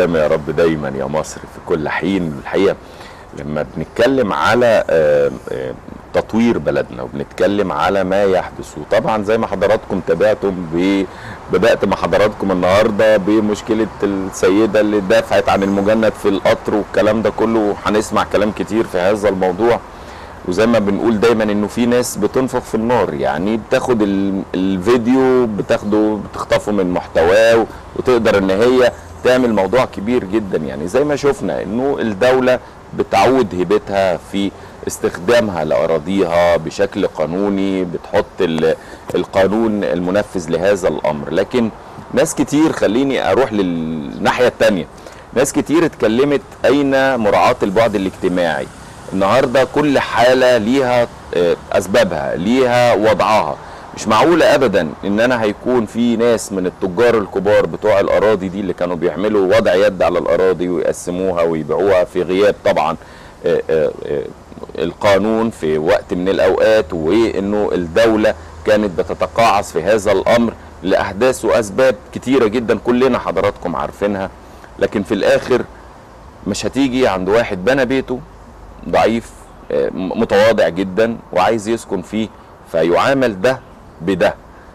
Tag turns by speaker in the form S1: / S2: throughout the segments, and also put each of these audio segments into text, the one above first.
S1: السلامه يا رب دايما يا مصر في كل حين الحقيقه لما بنتكلم على آه، آه، تطوير بلدنا وبنتكلم على ما يحدث وطبعا زي ما حضراتكم تابعتم ب- بدات مع حضراتكم النهارده بمشكله السيده اللي دافعت عن المجند في القطر والكلام ده كله وهنسمع كلام كتير في هذا الموضوع وزي ما بنقول دايما انه في ناس بتنفخ في النار يعني بتاخد ال- الفيديو بتاخده بتخطفه من محتواه وتقدر ان هي تعمل موضوع كبير جدا يعني زي ما شفنا انه الدولة بتعود هيبتها في استخدامها لأراضيها بشكل قانوني بتحط ال- القانون المنفذ لهذا الأمر لكن ناس كتير خليني أروح للناحية التانية ناس كتير اتكلمت أين مراعاة البعد الاجتماعي النهارده كل حاله ليها آه، اسبابها ليها وضعها مش معقوله ابدا ان انا هيكون في ناس من التجار الكبار بتوع الاراضي دي اللي كانوا بيعملوا وضع يد على الاراضي ويقسموها ويبيعوها في غياب طبعا آه، آه، آه، القانون في وقت من الاوقات وانه الدوله كانت بتتقاعس في هذا الامر لاحداث واسباب كتيره جدا كلنا حضراتكم عارفينها لكن في الاخر مش هتيجي عند واحد بنى بيته ضعيف آه، م- متواضع جدا وعايز يسكن فيه فيعامل ده بده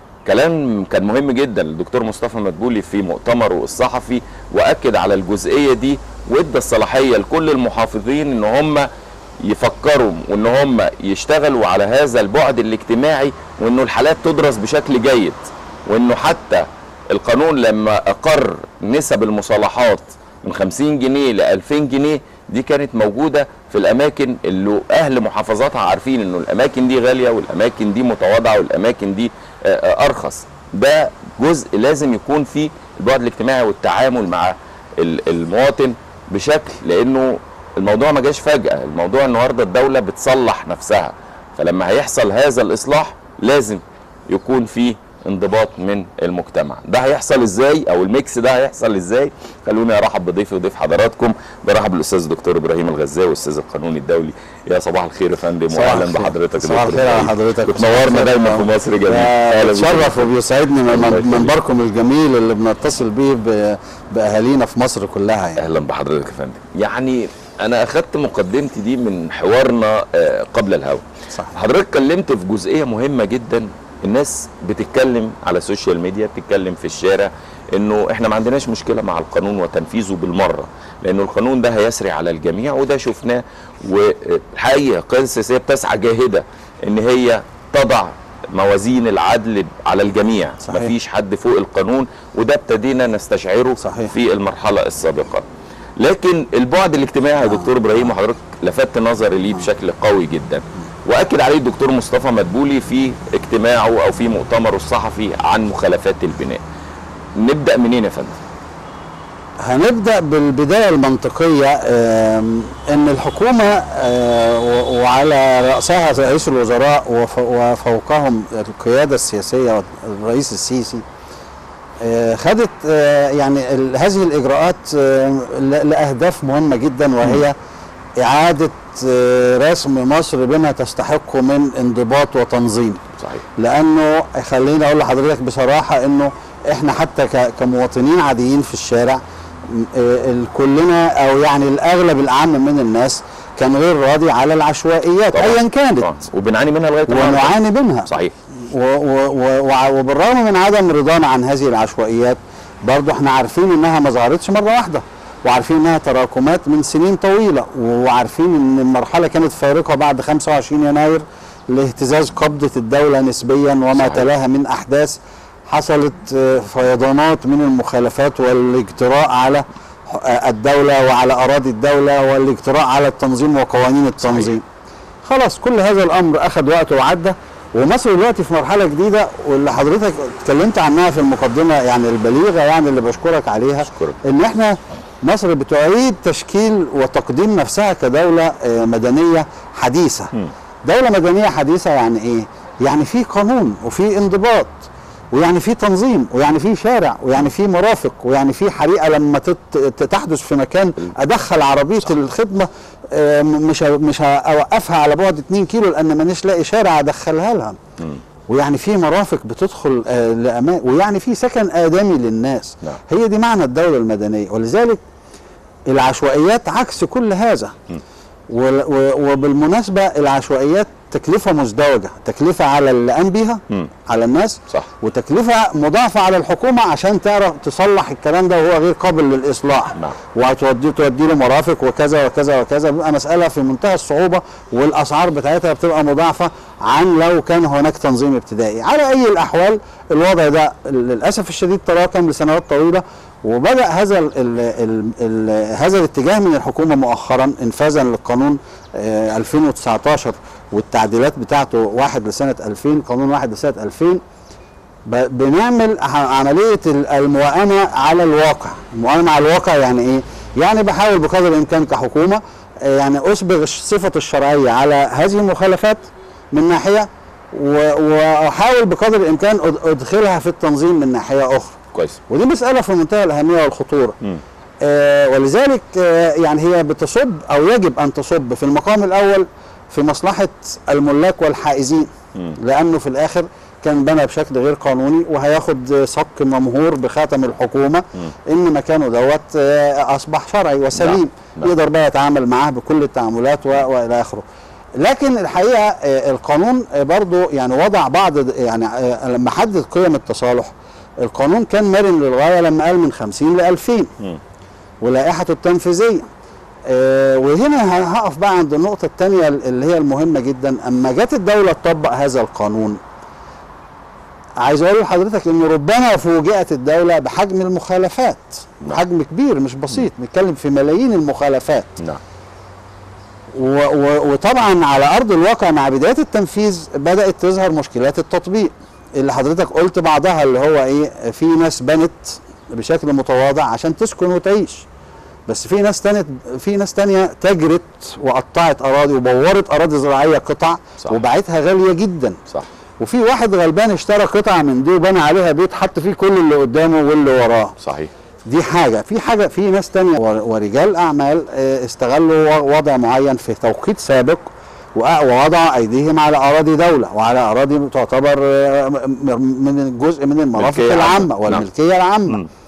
S1: كلام كان مهم جدا الدكتور مصطفى مدبولي في مؤتمره الصحفي واكد على الجزئيه دي وادى الصلاحيه لكل المحافظين ان هم يفكروا وان هم يشتغلوا على هذا البعد الاجتماعي وانه الحالات تدرس بشكل جيد وانه حتى القانون لما اقر نسب المصالحات من 50 جنيه ل 2000 جنيه دي كانت موجوده في الاماكن اللي اهل محافظاتها عارفين انه الاماكن دي غاليه والاماكن دي متواضعه والاماكن دي آه، آه، ارخص ده جزء لازم يكون فيه البعد الاجتماعي والتعامل مع ال- المواطن بشكل لانه الموضوع ما جاش فجاه الموضوع النهارده الدوله بتصلح نفسها فلما هيحصل هذا الاصلاح لازم يكون فيه انضباط من المجتمع ده هيحصل ازاي او الميكس ده هيحصل ازاي خلوني ارحب بضيفي وضيف حضراتكم برحب بالاستاذ الدكتور ابراهيم الغزاوي استاذ القانون الدولي يا صباح الخير يا فندم
S2: صباح
S1: واهلا
S2: الخير.
S1: بحضرتك يا
S2: صباح
S1: دكتور
S2: الخير على
S1: إبراهيم.
S2: حضرتك.
S1: بتنورنا دايما في مصر جميل أهلا بك.
S2: بتشرف وبيسعدني من-
S1: الله
S2: من
S1: يخليك.
S2: منبركم الجميل اللي بنتصل بيه ب- باهالينا في مصر كلها يعني
S1: اهلا بحضرتك يا فندم يعني انا اخدت مقدمتي دي من حوارنا آه، قبل الهوا
S2: صح
S1: حضرتك اتكلمت في جزئيه مهمه جدا الناس بتتكلم على السوشيال ميديا بتتكلم في الشارع انه احنا ما عندناش مشكله مع القانون وتنفيذه بالمره لانه القانون ده هيسري على الجميع وده شفناه والحقيقه القياده السياسيه بتسعى جاهده ان هي تضع موازين العدل على الجميع
S2: صحيح.
S1: مفيش حد فوق القانون وده ابتدينا نستشعره
S2: صحيح.
S1: في المرحله السابقه لكن البعد الاجتماعي يا دكتور ابراهيم وحضرتك لفت نظري ليه بشكل قوي جدا واكد عليه الدكتور مصطفى مدبولي في اجتماعه او في مؤتمره الصحفي عن مخالفات البناء نبدا منين يا فندم
S2: هنبدا بالبدايه المنطقيه آم، ان الحكومه آه، و- وعلى راسها رئيس الوزراء وف- وفوقهم القياده السياسيه الرئيس السيسي آه، خدت آه، يعني ال- هذه الاجراءات آه، ل- لاهداف مهمه جدا وهي اعاده آه، رسم مصر بما تستحقه من انضباط وتنظيم
S1: صحيح
S2: لانه خليني اقول لحضرتك بصراحه انه احنا حتى ك- كمواطنين عاديين في الشارع م- آه، ال- كلنا او يعني الاغلب الاعم من الناس كان غير راضي على العشوائيات
S1: طبعاً.
S2: ايا كانت
S1: طبعاً. وبنعاني منها لغايه النهاردة.
S2: ونعاني منها
S1: صحيح
S2: و و و وع- وبالرغم من عدم رضانا عن هذه العشوائيات برضو احنا عارفين انها ما ظهرتش مره واحده وعارفين انها تراكمات من سنين طويله وعارفين ان المرحله كانت فارقه بعد 25 يناير لاهتزاز قبضه الدوله نسبيا وما
S1: صحيح.
S2: تلاها من احداث حصلت آه، فيضانات من المخالفات والاجتراء على آه، الدوله وعلى اراضي الدوله والاجتراء على التنظيم وقوانين التنظيم خلاص كل هذا الامر اخذ وقت وعدى ومصر دلوقتي في مرحله جديده واللي حضرتك اتكلمت عنها في المقدمه يعني البليغه يعني اللي بشكرك عليها
S1: أشكرك.
S2: ان احنا مصر بتعيد تشكيل وتقديم نفسها كدوله آه، مدنيه حديثه
S1: مم.
S2: دوله مدنيه حديثه يعني ايه يعني في قانون وفي انضباط ويعني في تنظيم ويعني في شارع ويعني في مرافق ويعني في حريقه لما تت- ت- تحدث في مكان ادخل عربيه صح. الخدمه آه، م- مش ه- مش اوقفها على بعد 2 كيلو لان مانيش لاقي شارع ادخلها لها ويعني في مرافق بتدخل آه، لامان ويعني في سكن ادمي للناس
S1: نعم.
S2: هي دي معنى الدوله المدنيه ولذلك العشوائيات عكس كل هذا وال- و- وبالمناسبه العشوائيات تكلفه مزدوجه تكلفه على اللي قام بيها
S1: مم.
S2: على الناس
S1: صح
S2: وتكلفه مضاعفه على الحكومه عشان تعرف تصلح الكلام ده وهو غير قابل للاصلاح
S1: نعم.
S2: وهتودي تودي له مرافق وكذا وكذا وكذا بيبقى مساله في منتهى الصعوبه والاسعار بتاعتها بتبقى مضاعفه عن لو كان هناك تنظيم ابتدائي على اي الاحوال الوضع ده للاسف الشديد تراكم لسنوات طويله وبدا هذا ال ال ال ال هذا الاتجاه من الحكومه مؤخرا انفاذا للقانون آه 2019 والتعديلات بتاعته واحد لسنه 2000 قانون واحد لسنه 2000 ب- بنعمل ع- عمليه ال- الموائمه على الواقع الموائمه على الواقع يعني ايه يعني بحاول بقدر الامكان كحكومه آه، يعني اسبغ الش- صفه الشرعيه على هذه المخالفات من ناحيه و- واحاول بقدر الامكان أد- ادخلها في التنظيم من ناحيه اخرى
S1: كويس
S2: ودي مساله في منتهى الاهميه والخطوره
S1: مم.
S2: آه ولذلك آه يعني هي بتصب او يجب ان تصب في المقام الاول في مصلحه الملاك والحائزين
S1: مم.
S2: لانه في الاخر كان بنى بشكل غير قانوني وهياخد صك ممهور بخاتم الحكومه ان مكانه دوت آه، اصبح شرعي وسليم
S1: نعم.
S2: يقدر بقى يتعامل معاه بكل التعاملات و- والى اخره لكن الحقيقه آه، القانون آه، برضو يعني وضع بعض د- يعني آه، لما حدد قيم التصالح القانون كان مرن للغايه لما قال من 50 ل 2000
S1: مم.
S2: ولائحته التنفيذيه آه، وهنا ه- هقف بقى عند النقطة الثانية اللي هي المهمة جدا أما جت الدولة تطبق هذا القانون عايز أقول لحضرتك إن ربما فوجئت الدولة بحجم المخالفات
S1: نعم.
S2: حجم كبير مش بسيط بنتكلم في ملايين المخالفات
S1: نعم
S2: و و وطبعا على ارض الواقع مع بدايه التنفيذ بدات تظهر مشكلات التطبيق اللي حضرتك قلت بعضها اللي هو ايه في ناس بنت بشكل متواضع عشان تسكن وتعيش بس في ناس تانية في ناس تانية تجرت وقطعت اراضي وبورت اراضي زراعيه قطع
S1: صح.
S2: وباعتها غاليه جدا
S1: صح
S2: وفي واحد غلبان اشترى قطعه من دي وبنى عليها بيت حط فيه كل اللي قدامه واللي وراه
S1: صحيح
S2: دي حاجة في حاجة في ناس تانية ور- ورجال أعمال آه، استغلوا و- وضع معين في توقيت سابق وأ- ووضعوا أيديهم على أراضي دولة وعلى أراضي تعتبر آه، م- من جزء من المرافق
S1: ملكية
S2: العامة
S1: عامة.
S2: والملكية العامة
S1: مم.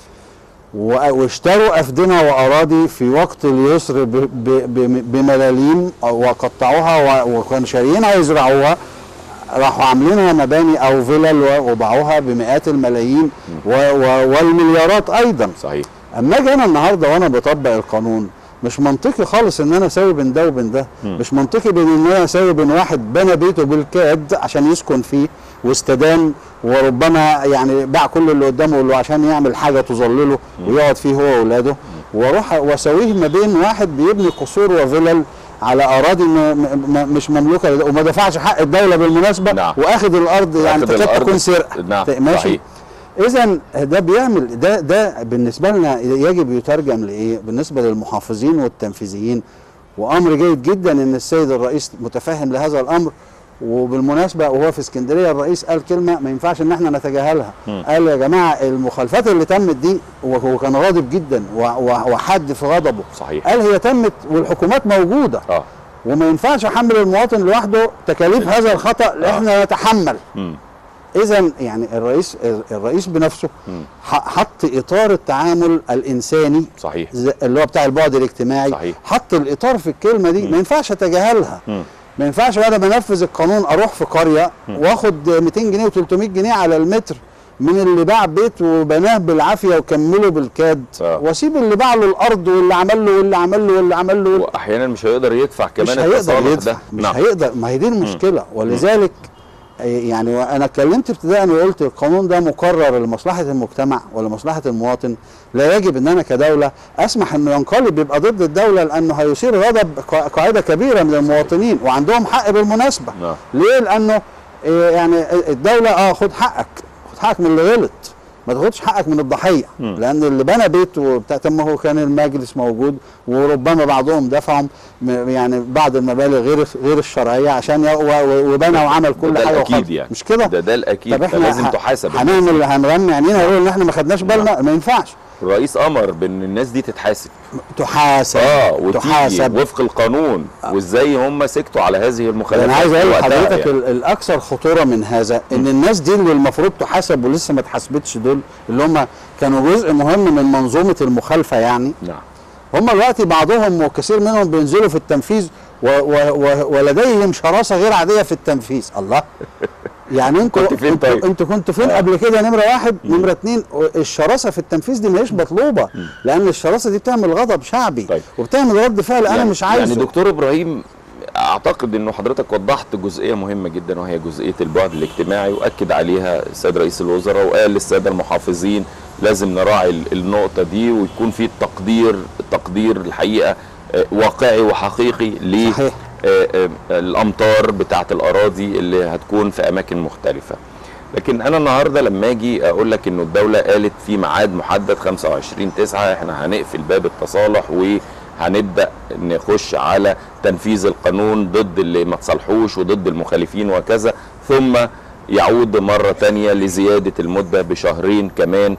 S2: و- واشتروا أفدنة وأراضي في وقت اليسر ب- ب- ب- بملاليم وقطعوها و- وكانوا شاريينها يزرعوها راحوا عاملينها مباني او فيلل و- وباعوها بمئات الملايين و و والمليارات ايضا
S1: صحيح
S2: اما اجي انا النهارده وانا بطبق القانون مش منطقي خالص ان انا اساوي بين ده وبين ده مش منطقي بين ان انا اساوي بين واحد بنى بيته بالكاد عشان يسكن فيه واستدان وربما يعني باع كل اللي قدامه اللي عشان يعمل حاجه تظلله ويقعد فيه هو واولاده واروح واساويه ما بين واحد بيبني قصور وفلل على اراضي م م م مش مملوكه لده- وما دفعش حق الدوله بالمناسبه
S1: نعم.
S2: واخد الارض يعني
S1: واخد
S2: تكاد
S1: الأرض.
S2: تكون سرقه
S1: نعم،
S2: ماشي
S1: صحيح.
S2: اذا ده بيعمل ده ده بالنسبه لنا يجب يترجم لايه بالنسبه للمحافظين والتنفيذيين وامر جيد جدا ان السيد الرئيس متفهم لهذا الامر وبالمناسبه وهو في اسكندريه الرئيس قال كلمه ما ينفعش ان احنا نتجاهلها قال يا جماعه المخالفات اللي تمت دي وهو كان غاضب جدا و- و- وحد في غضبه
S1: صحيح.
S2: قال هي تمت والحكومات موجوده
S1: اه
S2: وما ينفعش احمل المواطن لوحده تكاليف هذا الخطا اللي احنا نتحمل
S1: مم.
S2: اذا يعني الرئيس الرئيس بنفسه ح- حط اطار التعامل الانساني
S1: صحيح
S2: ز- اللي هو بتاع البعد الاجتماعي
S1: صحيح.
S2: حط الاطار في الكلمه دي ما ينفعش اتجاهلها
S1: مم.
S2: ما ينفعش بعد ما انفذ القانون اروح في قريه واخد 200 جنيه و300 جنيه على المتر من اللي باع بيت وبناه بالعافيه وكمله بالكاد
S1: آه.
S2: واسيب اللي باع له الارض واللي عمل له واللي عمل له واللي عمل له
S1: واحيانا مش هيقدر يدفع
S2: مش
S1: كمان
S2: هيقدر
S1: التصالح
S2: يدفع
S1: ده
S2: مش هيقدر ما هي دي المشكله ولذلك يعني انا اتكلمت ابتداء وقلت القانون ده مقرر لمصلحه المجتمع ولمصلحه المواطن لا يجب ان انا كدوله اسمح انه ينقلب يبقى ضد الدوله لانه هيثير غضب قا- قاعده كبيره من المواطنين وعندهم حق بالمناسبه
S1: نعم.
S2: ليه لانه إيه يعني الدوله اه خد حقك خد حقك من اللي غلط ما تاخدش حقك من الضحيه
S1: مم.
S2: لان اللي بنى بيت وبتاع طب ما هو كان المجلس موجود وربما بعضهم دفعوا م- يعني بعض المبالغ غير غير الشرعيه عشان ي- و- و- وبنى وعمل كل
S1: ده
S2: حاجه
S1: الاكيد
S2: وخلاص.
S1: يعني
S2: مش كده
S1: ده ده الاكيد
S2: طب احنا
S1: فلازم
S2: ه-
S1: تحاسب
S2: هنعمل هنغمي عينينا ونقول ان احنا ما خدناش بالنا ما ينفعش
S1: الرئيس امر بان الناس دي تتحاسب
S2: تحاسب
S1: اه وتيجي
S2: تحاسب
S1: وفق القانون وازاي هم سكتوا على هذه المخالفات
S2: انا عايز
S1: في
S2: اقول
S1: وقتها
S2: لحضرتك
S1: يعني.
S2: ال- الاكثر خطوره من هذا ان الناس دي اللي المفروض تحاسب ولسه ما اتحاسبتش دول اللي هم كانوا جزء مهم من منظومه المخالفه يعني
S1: نعم
S2: هم دلوقتي بعضهم وكثير منهم بينزلوا في التنفيذ و و و ولديهم شراسه غير عاديه في التنفيذ الله يعني انتوا
S1: كنت فين
S2: انتوا
S1: طيب؟
S2: انتوا كنتوا فين قبل كده نمره واحد نمره اتنين الشراسه في التنفيذ دي مش مطلوبه لان الشراسه دي بتعمل غضب شعبي
S1: طيب.
S2: وبتعمل رد فعل انا
S1: يعني
S2: مش عايزه
S1: يعني دكتور ابراهيم اعتقد انه حضرتك وضحت جزئيه مهمه جدا وهي جزئيه البعد الاجتماعي واكد عليها السيد رئيس الوزراء وقال للساده المحافظين لازم نراعي ال- النقطه دي ويكون في تقدير تقدير الحقيقه آه، واقعي وحقيقي ل
S2: صحيح.
S1: آه، آه، الامطار بتاعه الاراضي اللي هتكون في اماكن مختلفه لكن انا النهارده لما اجي اقول لك انه الدوله قالت في ميعاد محدد 25 9 احنا هنقفل باب التصالح وهنبدا نخش على تنفيذ القانون ضد اللي ما تصالحوش وضد المخالفين وكذا ثم يعود مرة تانية لزيادة المدة بشهرين كمان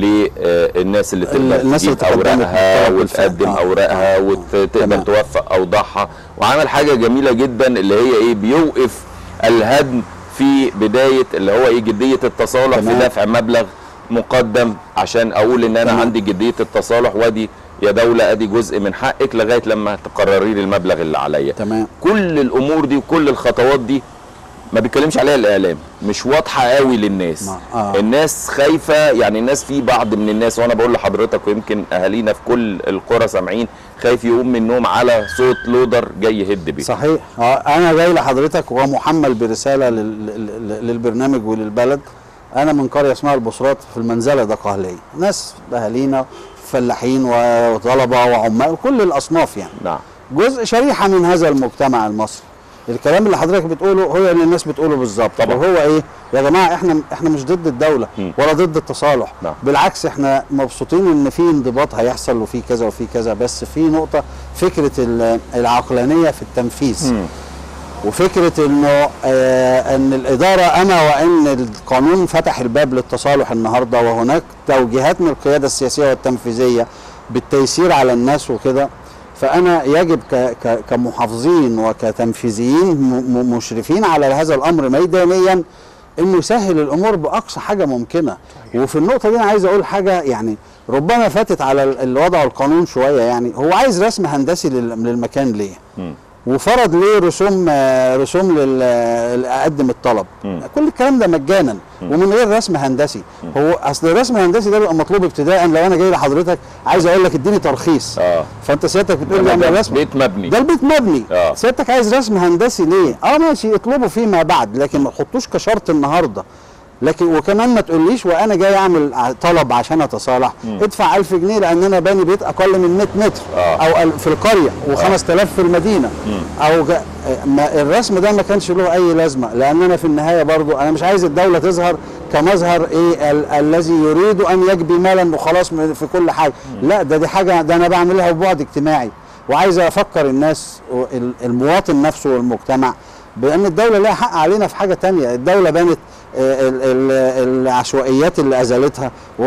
S1: للناس اللي تقدر
S2: الناس اللي
S1: تجيب
S2: تقدمت
S1: أوراقها
S2: بالطلب
S1: وتقدم
S2: بالفعل. آه.
S1: أوراقها
S2: آه.
S1: وتقدر
S2: تمام.
S1: توفق أوضاعها وعمل حاجة جميلة جدا اللي هي إيه بيوقف الهدم في بداية اللي هو إيه جدية التصالح في
S2: تمام.
S1: دفع مبلغ مقدم عشان أقول إن أنا
S2: تمام.
S1: عندي جدية التصالح وادي يا دولة أدي جزء من حقك لغاية لما تقرري لي المبلغ اللي عليا
S2: تمام
S1: كل الامور دي وكل الخطوات دي ما بيتكلمش عليها الاعلام مش واضحه قوي للناس
S2: ما- آه.
S1: الناس خايفه يعني الناس في بعض من الناس وانا بقول لحضرتك ويمكن اهالينا في كل القرى سامعين خايف يقوم من النوم على صوت لودر جاي يهد بيه
S2: صحيح آه، انا جاي لحضرتك ومحمل برساله لل- لل- للبرنامج وللبلد انا من قريه اسمها البصرات في المنزله ده قهليه ناس اهالينا فلاحين وطلبه وعمال كل الاصناف يعني
S1: نعم
S2: جزء شريحه من هذا المجتمع المصري الكلام اللي حضرتك بتقوله هو اللي الناس بتقوله بالظبط
S1: طبعا.
S2: وهو ايه يا جماعه احنا احنا مش ضد الدوله
S1: مم.
S2: ولا ضد التصالح
S1: نعم.
S2: بالعكس احنا مبسوطين ان في انضباط هيحصل وفي كذا وفي كذا بس في نقطه فكره ال- العقلانيه في التنفيذ
S1: مم.
S2: وفكره انه آه ان الاداره انا وان القانون فتح الباب للتصالح النهارده وهناك توجيهات من القياده السياسيه والتنفيذيه بالتيسير على الناس وكده فانا يجب ك ك كمحافظين وكتنفيذيين م- م- مشرفين على هذا الامر ميدانيا انه يسهل الامور باقصى حاجه ممكنه وفي النقطه دي انا عايز اقول حاجه يعني ربما فاتت على ال- الوضع القانون شويه يعني هو عايز رسم هندسي لل- للمكان ليه
S1: مم.
S2: وفرض ليه رسوم آه، رسوم لل- اقدم الطلب
S1: مم.
S2: كل الكلام ده مجانا ومن غير رسم هندسي هو اصل الرسم الهندسي ده بيبقى مطلوب ابتداء لو انا جاي لحضرتك عايز اقول لك اديني ترخيص
S1: اه
S2: فانت سيادتك بتقول لي
S1: ده
S2: اعمل رسم
S1: بيت مبني
S2: ده البيت مبني
S1: آه.
S2: سيادتك عايز رسم هندسي ليه اه ماشي اطلبه فيما بعد لكن ما تحطوش كشرط النهارده لكن وكمان ما تقوليش وانا جاي اعمل ع- طلب عشان اتصالح ادفع 1000 جنيه لان انا باني بيت اقل من 100 متر
S1: آه.
S2: او ال- في القريه و5000 في المدينه او جا ما الرسم ده ما كانش له اي لازمه لان انا في النهايه برضو انا مش عايز الدوله تظهر كمظهر ايه ال- الذي يريد ان يجبي مالا وخلاص من- في كل حاجه لا ده دي حاجه ده انا بعملها ببعد اجتماعي وعايز افكر الناس وال- المواطن نفسه والمجتمع بان الدوله لها حق علينا في حاجه تانية الدوله بنت آه، ال- ال- العشوائيات اللي ازالتها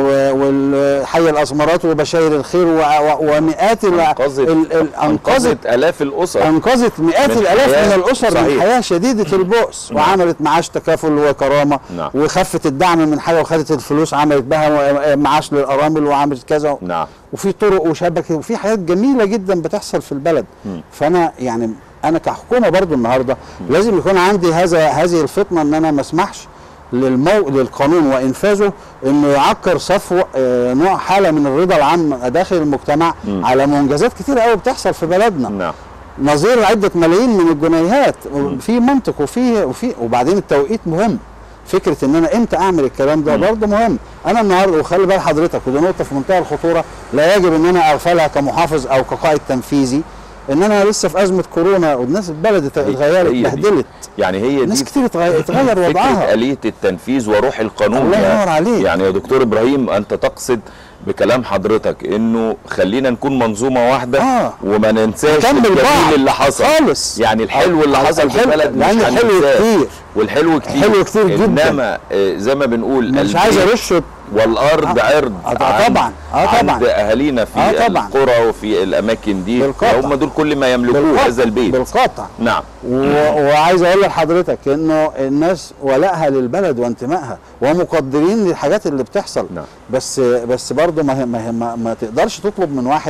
S2: والحي الاسمرات وبشاير الخير و- و- ومئات ال-
S1: انقذت
S2: ال- ال- انقذت
S1: انقذت الاف الاسر
S2: انقذت مئات
S1: من
S2: الالاف
S1: حياة-
S2: من الاسر
S1: صحيح.
S2: من حياه شديده البؤس
S1: نعم.
S2: وعملت معاش تكافل وكرامه
S1: نعم.
S2: وخفت الدعم من حاجه وخدت الفلوس عملت بها معاش للارامل وعملت كذا
S1: نعم
S2: وفي طرق وشبكه وفي حاجات جميله جدا بتحصل في البلد
S1: مم.
S2: فانا يعني انا كحكومه برضو النهارده لازم يكون عندي هذا هذه الفطنه ان انا ما اسمحش للمو... للقانون وانفاذه انه يعكر صفو آه، نوع حاله من الرضا العام داخل المجتمع
S1: مم.
S2: على منجزات كتير قوي بتحصل في بلدنا
S1: نعم
S2: نظير عده ملايين من الجنيهات في منطق وفي وفي وبعدين التوقيت مهم فكره ان انا امتى اعمل الكلام ده برضه مهم انا النهارده وخلي بال حضرتك ودي نقطه في منتهى الخطوره لا يجب ان انا اغفلها كمحافظ او كقائد تنفيذي ان انا لسه في ازمه كورونا والناس البلد ات-
S1: هي-
S2: اتغيرت
S1: هي دي.
S2: اتبهدلت
S1: يعني هي
S2: ناس
S1: دي
S2: كتير اتغير, اتغير
S1: فكرة
S2: وضعها
S1: آلية التنفيذ وروح القانون
S2: الله
S1: يعني-
S2: ينور عليك.
S1: يعني يا دكتور إبراهيم أنت تقصد بكلام حضرتك إنه خلينا نكون منظومة واحدة
S2: آه.
S1: وما ننساش
S2: نكمل
S1: الجميل
S2: بعض
S1: اللي حصل
S2: خالص.
S1: يعني الحلو اللي
S2: آه،
S1: حصل في
S2: الحلو-
S1: البلد مش
S2: لأن الحلو
S1: هننساه.
S2: كتير.
S1: والحلو كتير
S2: الحلو كتير جدا.
S1: إنما آه، زي ما بنقول
S2: مش عايز
S1: البيت
S2: ارش
S1: والارض
S2: آه.
S1: عرض
S2: آه، طبعاً.
S1: عند-
S2: آه، طبعاً.
S1: عند اهالينا في
S2: آه، طبعاً.
S1: القرى وفي الاماكن دي
S2: بالقطع.
S1: هم دول كل ما يملكوه
S2: بالقطع
S1: هذا البيت
S2: بالقطع
S1: نعم
S2: و... وعايز اقول لحضرتك انه الناس ولائها للبلد وانتمائها ومقدرين للحاجات اللي بتحصل
S1: نعم.
S2: بس بس برضه ما, هي- ما, هي- ما, ما تقدرش تطلب من واحد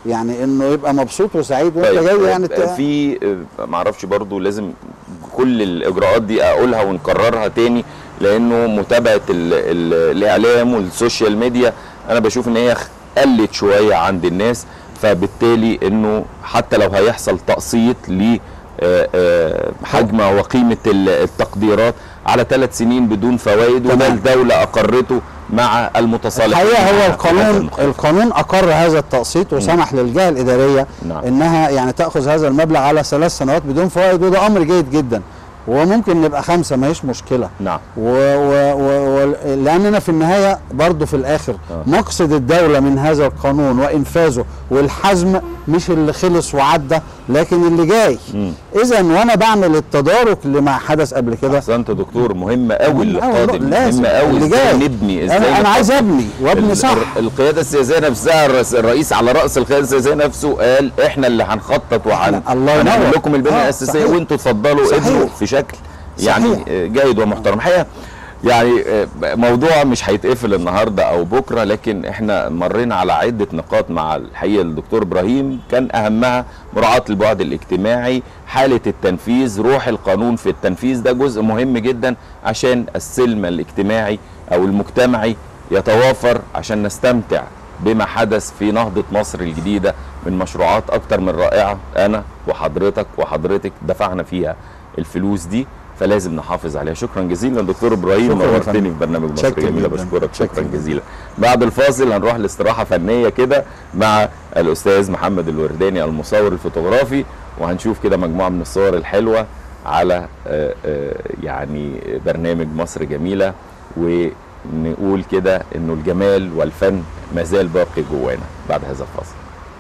S2: يعني انه يبقى مبسوط وسعيد وانت جاي يعني ت-
S1: في آه، معرفش برضو لازم كل الاجراءات دي اقولها ونكررها تاني لانه متابعه ال ال الاعلام والسوشيال ميديا انا بشوف ان هي قلت شويه عند الناس فبالتالي انه حتى لو هيحصل تقسيط ل آه، آه، حجم وقيمه ال- التقديرات على ثلاث سنين بدون فوائد وده
S2: تمام.
S1: الدوله اقرته مع المتصالحين
S2: الحقيقه هو
S1: مع
S2: القانون
S1: هذا المخالف.
S2: القانون اقر هذا التقسيط وسمح للجهه الاداريه
S1: نعم.
S2: انها يعني تاخذ هذا المبلغ على ثلاث سنوات بدون فوائد وده امر جيد جدا وممكن نبقى خمسه ما هيش مشكله
S1: نعم
S2: و و و و لاننا في النهايه برضه في الاخر
S1: آه.
S2: مقصد الدوله من هذا القانون وانفاذه والحزم مش اللي خلص وعدى لكن اللي جاي
S1: مم.
S2: اذا وانا بعمل التدارك لما حدث قبل كده
S1: احسنت يا دكتور مهم قوي اللي
S2: مهم أوي،
S1: قادم
S2: لازم.
S1: مهم قوي
S2: اللي
S1: ازاي
S2: جاي.
S1: نبني ازاي
S2: انا, أنا عايز
S1: نخطط.
S2: ابني وابني
S1: ال-
S2: صح
S1: ال- القياده السياسيه نفسها الرئيس- الرئيس على راس القياده السياسيه نفسه قال احنا اللي هنخطط وهن
S2: الله
S1: هنعمل
S2: ينور.
S1: لكم البنيه
S2: آه،
S1: الاساسيه
S2: صحيح.
S1: وانتوا اتفضلوا
S2: صحيح.
S1: ابنوا في شكل يعني
S2: صحيح.
S1: آه، جيد ومحترم الحقيقه يعني آه، موضوع مش هيتقفل النهارده او بكره لكن احنا مرينا على عده نقاط مع الحقيقه الدكتور ابراهيم كان اهمها مراعاه البعد الاجتماعي حاله التنفيذ روح القانون في التنفيذ ده جزء مهم جدا عشان السلم الاجتماعي او المجتمعي يتوافر عشان نستمتع بما حدث في نهضة مصر الجديدة من مشروعات أكتر من رائعة أنا وحضرتك وحضرتك دفعنا فيها الفلوس دي فلازم نحافظ عليها شكرا جزيلا دكتور ابراهيم
S2: شكراً يا
S1: نورتني
S2: فندم.
S1: في برنامج مصر
S2: شكراً
S1: جميله
S2: جداً.
S1: بشكرك شكرا
S2: شكراً
S1: جزيلا بعد الفاصل هنروح لاستراحه فنيه كده مع الاستاذ محمد الورداني المصور الفوتوغرافي وهنشوف كده مجموعه من الصور الحلوه على آه، آه، يعني برنامج مصر جميله ونقول كده انه الجمال والفن ما زال باقي جوانا بعد هذا الفاصل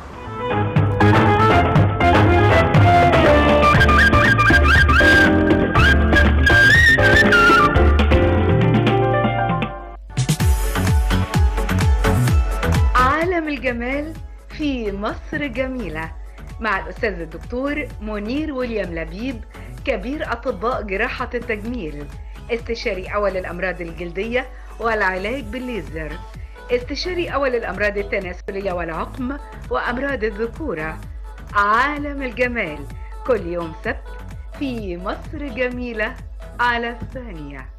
S3: عالم الجمال في مصر جميلة مع الأستاذ الدكتور منير ويليام لبيب كبير أطباء جراحة التجميل استشاري أول الأمراض الجلدية والعلاج بالليزر استشاري أول الأمراض التناسلية والعقم وأمراض الذكورة عالم الجمال كل يوم سبت في مصر جميلة على الثانية